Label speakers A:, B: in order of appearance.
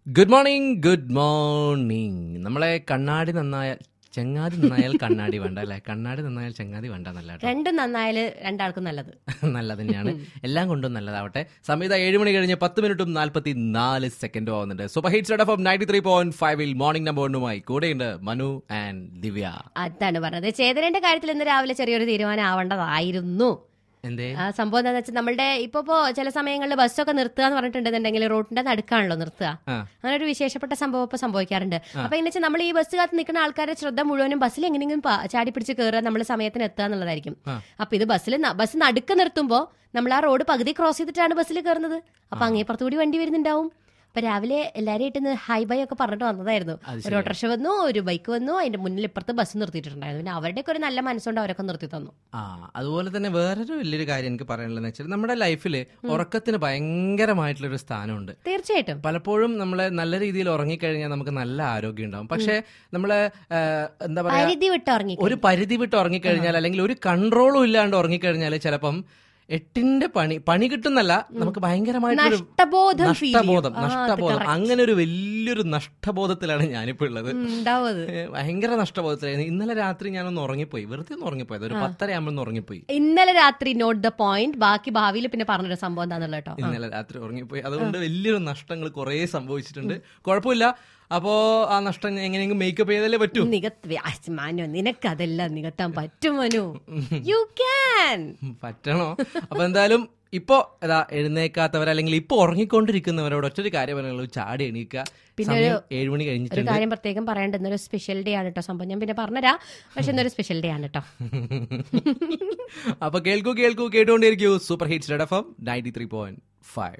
A: Good morning good morning നമ്മളെ കണ്ണാടി നന്നായാൽ ചെങ്ങാതി നന്നായാൽ കണ്ണാടി വേണ്ട അല്ലെ കണ്ണാടി നന്നായാൽ ചെങ്ങാതി വേണ്ട നല്ല കേട്ടോ.
B: രണ്ടും നന്നായാല് രണ്ടാൾക്കും നല്ലത്
A: നല്ലത് തന്നെയാണ് എല്ലാം കൊണ്ടും നല്ലതാവട്ടെ സമയത്ത് ഏഴ് മണി കഴിഞ്ഞ് പത്ത് മിനിറ്റും നാൽപ്പത്തി നാല് സെക്കൻഡും ആവുന്നുണ്ട് super hits F ninety three point ഫൈവിൽ മോർണിംഗ് നമ്പർ വണ്ണുമായി കൂടെയുണ്ട് മനു ആൻഡ് ദിവ്യ
B: അതാണ് പറഞ്ഞത് ചേതനന്റെ കാര്യത്തിൽ ഇന്ന് രാവിലെ ചെറിയൊരു തീരുമാനം ആവേണ്ടതായിരുന്നു
A: എന്തേ
B: ആ സംഭവം എന്താണെന്ന് വെച്ചാൽ നമ്മളുടെ ഇപ്പൊ ഇപ്പോ ചില സമയങ്ങളിൽ ബസ്സൊക്കെ നിർത്തുക എന്ന് പറഞ്ഞിട്ടുണ്ടെന്നുണ്ടെങ്കിൽ റോഡിന്റെ നടുക്കാണല്ലോ നിർത്തുക
A: ആ.
B: അങ്ങനെ ഒരു വിശേഷപ്പെട്ട സംഭവം ഇപ്പൊ സംഭവിക്കാറുണ്ട് അപ്പൊ എന്ന് വെച്ചാൽ നമ്മൾ ഈ ബസ് കാത്ത് നിൽക്കുന്ന ആൾക്കാരുടെ ശ്രദ്ധ മുഴുവനും ബസ്സിൽ എങ്ങനെയെങ്കിലും പ- ചാടി പിടിച്ച് കയറുക നമ്മൾ സമയത്തിന് എത്തുക എന്നുള്ളതായിരിക്കും
A: ആ.
B: അപ്പൊ ഇത് ബസ്സിൽ ബസ് നടുക്ക് നിർത്തുമ്പോൾ നമ്മൾ ആ റോഡ് പകുതി ക്രോസ് ചെയ്തിട്ടാണ് ബസ്സിൽ കയറുന്നത് അപ്പൊ അങ്ങേപ്പുറത്ത് കൂടി വണ്ടി വരുന്നുണ്ടാവും അപ്പൊ രാവിലെ എല്ലാവരും ആയിട്ട് ഹൈ ബൈ ഒക്കെ പറഞ്ഞിട്ട് വന്നതായിരുന്നു
A: അത്
B: ഒരു ഓട്ടോറിക്ഷ വന്നു ഒരു ബൈക്ക് വന്നു അതിന്റെ മുന്നിൽ ഇപ്പുറത്ത് ബസ് നിർത്തിയിട്ടുണ്ടായിരുന്നു പിന്നെ അവരുടെയൊക്കെ ഒരു നല്ല മനസ്സുകൊണ്ട് അവരൊക്കെ നിർത്തി തന്നു
A: ആ അതുപോലെ തന്നെ വേറൊരു വലിയൊരു കാര്യം എനിക്ക് പറയാനുള്ളതെന്ന് വെച്ചാൽ നമ്മുടെ ലൈഫിൽ ഉറക്കത്തിന് ഭയങ്കരമായിട്ടുള്ളൊരു സ്ഥാനമുണ്ട്
B: തീർച്ചയായിട്ടും
A: പലപ്പോഴും നമ്മൾ നല്ല രീതിയിൽ ഉറങ്ങിക്കഴിഞ്ഞാൽ നമുക്ക് നല്ല ആരോഗ്യം ഉണ്ടാവും പക്ഷെ നമ്മള് ആ, എന്താ പറയാ
B: പരിധി വിട്ട് ഇറങ്ങി
A: ഒരു പരിധി വിട്ട് ഉറങ്ങിക്കഴിഞ്ഞാൽ അല്ലെങ്കിൽ ഒരു കൺട്രോളും ഇല്ലാണ്ട് ഉറങ്ങിക്കഴിഞ്ഞാൽ ചിലപ്പം എട്ടിന്റെ പണി പണി കിട്ടുന്നല്ല നമുക്ക് ഭയങ്കരമായിട്ടൊരു
B: നഷ്ടബോധം feel ചെയ്യും.
A: നഷ്ടബോധം
B: ആ, അത്
A: നഷ്ടബോധം
B: correct.
A: അങ്ങനെ ഒരു വലിയൊരു നഷ്ടബോധത്തിലാണ് ഞാനിപ്പോ ഉള്ളത്
B: ഉം, ഉണ്ടാവും അത്
A: ഏ, ഭയങ്കര നഷ്ടബോധത്തിലായിരുന്നു ഇന്നലെ രാത്രി ഞാനൊന്ന് ഉറങ്ങിപ്പോയി വെറുതെ ഒന്ന് ഉറങ്ങിപ്പോയത് ഒരു പത്തര ആകുമ്പോൾ ഉറങ്ങിപ്പോയി
B: ഇന്നലെ രാത്രി നോട്ട് ദ പോയിന്റ് ബാക്കി ഭാവിയിൽ പിന്നെ പറഞ്ഞൊരു സംഭവം എന്താണെന്നുള്ള കേട്ടോ
A: ഇന്നലെ രാത്രി ഉറങ്ങിപ്പോയി അതുകൊണ്ട് വലിയൊരു നഷ്ടങ്ങൾ കുറേ സംഭവിച്ചിട്ടുണ്ട് കുഴപ്പമില്ല അപ്പോ ആ നഷ്ടം എങ്ങനെയെങ്കിലും മേക്കപ്പ് ചെയ്താലേ പറ്റൂ
B: നികത്ത് ആ, മനു നിനക്കതെല്ലാം നികത്താൻ പറ്റും മനു യു ക്യാൻ
A: ഉം, പറ്റണോ അപ്പൊ എന്തായാലും ഇപ്പോ ഇതാ എഴുന്നേക്കാത്തവർ അല്ലെങ്കിൽ ഇപ്പൊ ഉറങ്ങിക്കൊണ്ടിരിക്കുന്നവരോട് ഒറ്റൊരു കാര്യം പറയുള്ളൂ ചാടി എണീക്കുക
B: പിന്നെ
A: സമയം ഏഴ് മണി
B: ഒരു
A: കഴിഞ്ഞിട്ടുണ്ട്
B: കാര്യം പ്രത്യേകം പറയേണ്ട ഇന്നൊരു സ്പെഷ്യൽ ഡേ ആണ് കേട്ടോ സംഭവം ഞാൻ പിന്നെ പറഞ്ഞുതരാം പക്ഷെ ഇന്നൊരു സ്പെഷ്യൽ ഡേ ആണ് കേട്ടോ
A: അപ്പൊ കേൾക്കൂ കേൾക്കൂ കേട്ടുകൊണ്ടിരിക്കൂ super hits F M ninety three point five